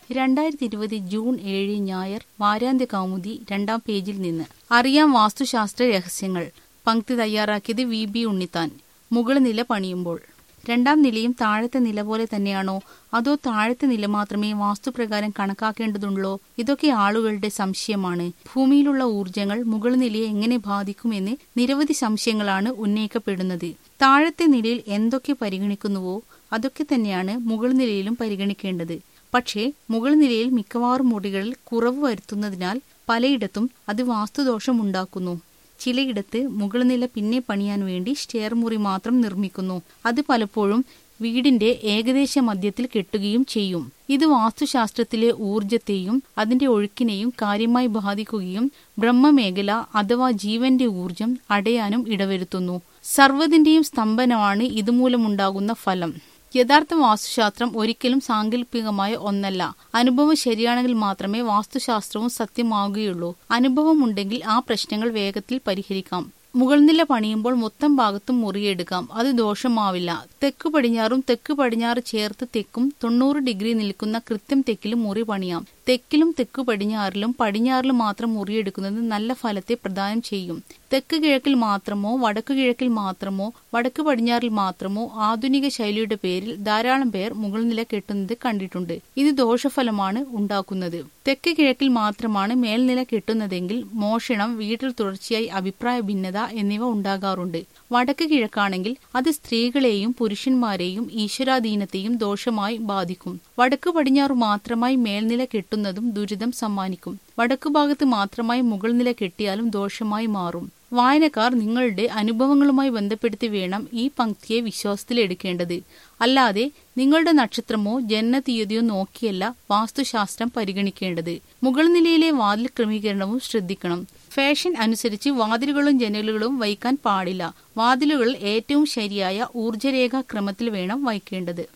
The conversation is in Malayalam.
രണ്ടായിരത്തി ഇരുപത് ജൂൺ ഏഴ് ഞായർ വാരാന്ത്യ കൗമുദി രണ്ടാം പേജിൽ നിന്ന് അറിയാം വാസ്തുശാസ്ത്ര രഹസ്യങ്ങൾ പങ്ക്തി തയ്യാറാക്കിയത് വി ബി ഉണ്ണിത്താൻ മുകൾ നില പണിയുമ്പോൾ രണ്ടാം നിലയും താഴത്തെ നില പോലെ തന്നെയാണോ അതോ താഴത്തെ നില മാത്രമേ വാസ്തുപ്രകാരം കണക്കാക്കേണ്ടതുള്ളോ ഇതൊക്കെ ആളുകളുടെ സംശയമാണ് ഭൂമിയിലുള്ള ഊർജങ്ങൾ മുകൾ നിലയെ എങ്ങനെ ബാധിക്കുമെന്ന് നിരവധി സംശയങ്ങളാണ് ഉന്നയിക്കപ്പെടുന്നത് താഴത്തെ നിലയിൽ എന്തൊക്കെ പരിഗണിക്കുന്നുവോ അതൊക്കെ തന്നെയാണ് മുകൾ നിലയിലും പരിഗണിക്കേണ്ടത് പക്ഷേ മുകൾ നിലയിൽ മിക്കവാറും മുറികളിൽ കുറവ് വരുത്തുന്നതിനാൽ പലയിടത്തും അത് വാസ്തുദോഷമുണ്ടാക്കുന്നു ചിലയിടത്ത് മുകൾ നില പിന്നെ പണിയാൻ വേണ്ടി സ്റ്റെയർ മുറി മാത്രം നിർമ്മിക്കുന്നു അത് പലപ്പോഴും വീടിന്റെ ഏകദേശ മധ്യത്തിൽ കെട്ടുകയും ചെയ്യും ഇത് വാസ്തുശാസ്ത്രത്തിലെ ഊർജത്തെയും അതിന്റെ ഒഴുക്കിനെയും കാര്യമായി ബാധിക്കുകയും ബ്രഹ്മമേഖല അഥവാ ജീവന്റെ ഊർജം അടയാനും ഇടവരുത്തുന്നു സർവ്വതിന്റെയും സ്തംഭനമാണ് ഇതുമൂലമുണ്ടാകുന്ന ഫലം യഥാർത്ഥ വാസ്തുശാസ്ത്രം ഒരിക്കലും സാങ്കല്പികമായ ഒന്നല്ല അനുഭവം ശരിയാണെങ്കിൽ മാത്രമേ വാസ്തുശാസ്ത്രവും സത്യമാകുകയുള്ളൂ അനുഭവമുണ്ടെങ്കിൽ ആ പ്രശ്നങ്ങൾ വേഗത്തിൽ പരിഹരിക്കാം മുകൾനില പണിയുമ്പോൾ മൊത്തം ഭാഗത്തും മുറിയെടുക്കാം അത് ദോഷമാവില്ല തെക്ക് പടിഞ്ഞാറും തെക്ക് പടിഞ്ഞാറ് ചേർത്ത് തെക്കും തൊണ്ണൂറ് ഡിഗ്രി നിൽക്കുന്ന കൃത്യം തെക്കിലും മുറി പണിയാം തെക്കിലും തെക്കു പടിഞ്ഞാറിലും പടിഞ്ഞാറിലും മാത്രം മുറിയെടുക്കുന്നത് നല്ല ഫലത്തെ പ്രദാനം ചെയ്യും തെക്ക് കിഴക്കിൽ മാത്രമോ വടക്കു കിഴക്കിൽ മാത്രമോ വടക്ക് പടിഞ്ഞാറിൽ മാത്രമോ ആധുനിക ശൈലിയുടെ പേരിൽ ധാരാളം പേർ മുകൾ നില കെട്ടുന്നത് കണ്ടിട്ടുണ്ട് ഇത് ദോഷഫലമാണ് ഉണ്ടാക്കുന്നത് തെക്ക് കിഴക്കിൽ മാത്രമാണ് മേൽനില കെട്ടുന്നതെങ്കിൽ മോഷണം വീട്ടിൽ തുടർച്ചയായി അഭിപ്രായ ഭിന്നത എന്നിവ ഉണ്ടാകാറുണ്ട് വടക്ക് കിഴക്കാണെങ്കിൽ അത് സ്ത്രീകളെയും പുരുഷന്മാരെയും ഈശ്വരാധീനത്തെയും ദോഷമായി ബാധിക്കും വടക്ക് പടിഞ്ഞാറ് മാത്രമായി മേൽനില കെട്ടുന്നതും ദുരിതം സമ്മാനിക്കും വടക്കു ഭാഗത്ത് മാത്രമായി മുകൾ നില കെട്ടിയാലും ദോഷമായി മാറും വായനക്കാർ നിങ്ങളുടെ അനുഭവങ്ങളുമായി ബന്ധപ്പെടുത്തി വേണം ഈ പങ്ക്തിയെ വിശ്വാസത്തിലെടുക്കേണ്ടത് അല്ലാതെ നിങ്ങളുടെ നക്ഷത്രമോ ജന്മതീയതിയോ നോക്കിയല്ല വാസ്തുശാസ്ത്രം പരിഗണിക്കേണ്ടത് മുകൾ നിലയിലെ വാതിൽ ക്രമീകരണവും ശ്രദ്ധിക്കണം ഫാഷൻ അനുസരിച്ച് വാതിലുകളും ജനലുകളും വയ്ക്കാൻ പാടില്ല വാതിലുകൾ ഏറ്റവും ശരിയായ ഊർജ്ജരേഖാ ക്രമത്തിൽ വേണം വയ്ക്കേണ്ടത്